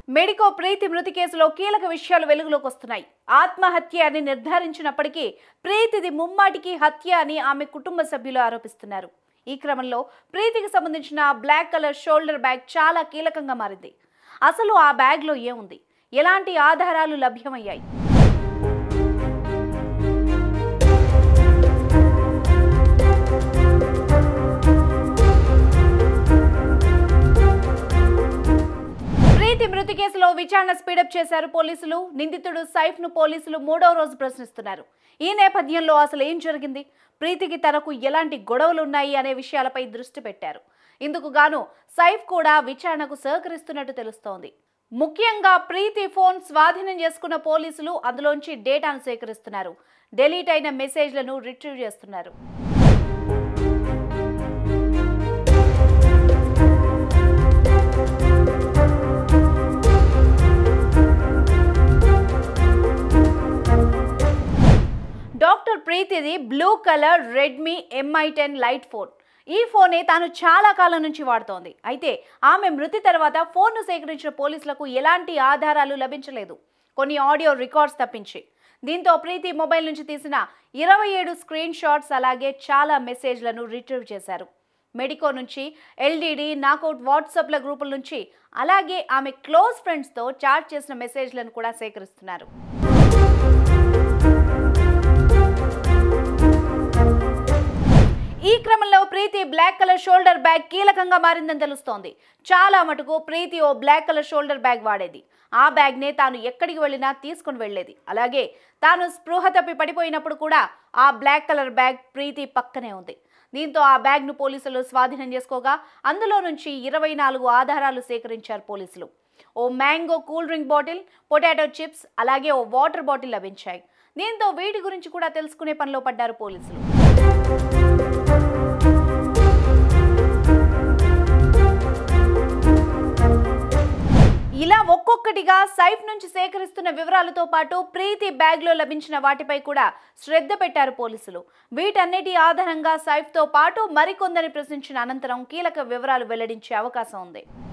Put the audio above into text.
medico ప్రీతి మృతి కేసులో కీలక విషయాలు వెలుగులోకి వస్తున్నాయి ఆత్మహత్య అని నిర్ధారించినప్పటికీ ప్రీతిది ముమ్మాటికి హత్య అని ఆమె కుటుంబ సభ్యులు ఆరోపిస్తున్నారు ఈ క్రమంలో ప్రీతికి సంబంధించిన బ్లాక్ కలర్ షోల్డర్ బ్యాగ్ చాలా కీలకంగా మారింది అసలు ఆ బ్యాగ్లో ఏముంది ఎలాంటి ఆధారాలు లభ్యమయ్యాయి ప్రీతి మృతి కేసులో విచారణ స్పీడప్ చేశారు పోలీసులు నిందితుడు సైఫ్ ను పోలీసులు మూడవ రోజు ప్రశ్నిస్తున్నారు ఈ నేపథ్యంలో అసలు ఏం జరిగింది ప్రీతికి తనకు ఎలాంటి గొడవలు ఉన్నాయి అనే విషయాలపై దృష్టి పెట్టారు ఇందుకు గాను సైఫ్ కూడా విచారణకు సహకరిస్తున్నట్టు తెలుస్తోంది ముఖ్యంగా ప్రీతి ఫోన్ స్వాధీనం చేసుకున్న పోలీసులు అందులోంచి డేటాను సేకరిస్తున్నారు డెలీట్ అయిన మెసేజ్లను రిట్రీవ్ చేస్తున్నారు డాక్టర్ ప్రీతిది blue colour Redmi MI ten lite phone ఈ ఫోనే తాను చాలా కాలం నుంచి వాడుతోంది అయితే ఆమె మృతి తర్వాత ఫోన్ను సేకరించిన పోలీసులకు ఎలాంటి ఆధారాలు లభించలేదు కొన్ని ఆడియో రికార్డ్స్ తప్పించి దీంతో ప్రీతి మొబైల్ నుంచి తీసిన ఇరవై ఏడు స్క్రీన్ షాట్స్ అలాగే చాలా మెసేజ్లను రిట్రీవ్ చేశారు మెడికో నుంచి ఎల్డీడీ నాకౌట్ వాట్సాప్ల గ్రూపుల నుంచి అలాగే ఆమె క్లోజ్ ఫ్రెండ్స్తో చాట్ చేసిన మెసేజ్లను కూడా సేకరిస్తున్నారు ఈ క్రమంలో Preethi black colour shoulder bag కీలకంగా మారిందని తెలుస్తోంది చాలా మటుకు ప్రీతి ఓ బ్లాక్ కలర్ షోల్డర్ బ్యాగ్ వాడేది ఆ బ్యాగ్నే తాను ఎక్కడికి వెళ్ళినా తీసుకుని వెళ్ళేది అలాగే తాను స్పృహ తప్పి పడిపోయినప్పుడు కూడా ఆ బ్లాక్ కలర్ బ్యాగ్ ప్రీతి పక్కనే ఉంది దీంతో ఆ బ్యాగ్ను పోలీసులు స్వాధీనం చేసుకోగా అందులో నుంచి ఇరవై నాలుగు ఆధారాలు సేకరించారు పోలీసులు ఓ mango cool drink bottle potato chips అలాగే ఓ వాటర్ బాటిల్ లభించాయి దీంతో వీటి గురించి కూడా తెలుసుకునే పనిలో పడ్డారు పోలీసులు ఇలా ఒక్కొక్కటిగా సైఫ్ నుంచి సేకరిస్తున్న వివరాలతో పాటు ప్రీతి బ్యాగ్లో లభించిన వాటిపై కూడా శ్రద్ధ పెట్టారు పోలీసులు వీటన్నిటి ఆధారంగా సైఫ్తో పాటు మరికొందరిని ప్రశ్నించిన అనంతరం కీలక వివరాలు వెల్లడించే అవకాశం ఉంది